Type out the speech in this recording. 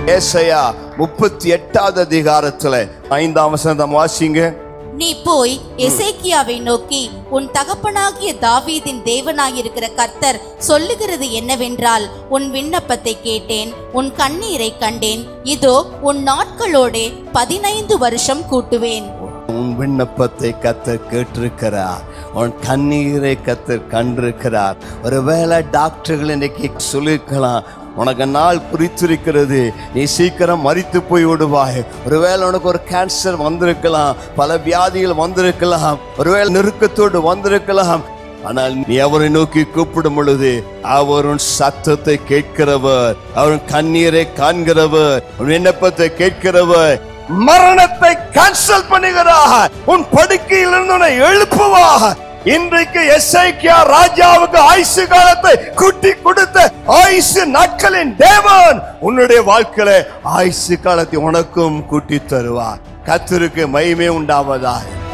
ஏசாயா முப்பத்தி எட்டாவது அதிகாரத்துல ஐந்தாம் வசனம் வாசிங்க நீ போய் எசேக்கியாவை நோக்கி உன் தகப்பனாகிய தாவீதின் தேவனாயிருக்கிற கர்த்தர் சொல்லுகிறது என்னவென்றால் உன் விண்ணப்பத்தை கேட்டேன் உன் கண்ணீரை கண்டேன் இதோ உன் நாட்களோடே பதினைந்து வருஷம் கூட்டுவேன் உன் விண்ணப்பத்தை கத்தர் கேட்டிருக்கிறார் உன் கண்ணீரை கத்தர் கண்டிருக்கிறார் ஒருவேளை டாக்டர்கள் இன்னைக்கு சொல்லிருக்கலாம் உனக்கு நாள் குறித்திருக்கிறது நீ சீக்கிரம் மறித்து போய் விடுவாய் ஒருவேளை உனக்கு ஒரு கேன்சர் வந்திருக்கலாம் பல வியாதிகள் வந்திருக்கலாம் ஒருவேளை நெருக்கத்தோடு வந்திருக்கலாம் ஆனால் நீ அவரை நோக்கி கூப்பிடும் பொழுது அவர் உன் சத்தத்தை கேட்கிறவர் அவர் கண்ணீரை காண்கிறவர் உன் விண்ணப்பத்தை கேட்கிறவர் மரணத்தை கேன்சல் பண்ணுகிறார் உன் படுக்கையிலிருந்து உன்னை எழுப்புவார் இன்றைக்கு எஸ்ஐக்கியா ராஜாவுக்கு ஆயுசு காலத்தை கூட்டி கொடுத்த ஆயுசு நாட்களின் தேவன் உன்னுடைய வாழ்க்கையில ஆயுசு காலத்தை உனக்கும் கூட்டி தருவார் கத்திற்கு மகிமை உண்டாவதாக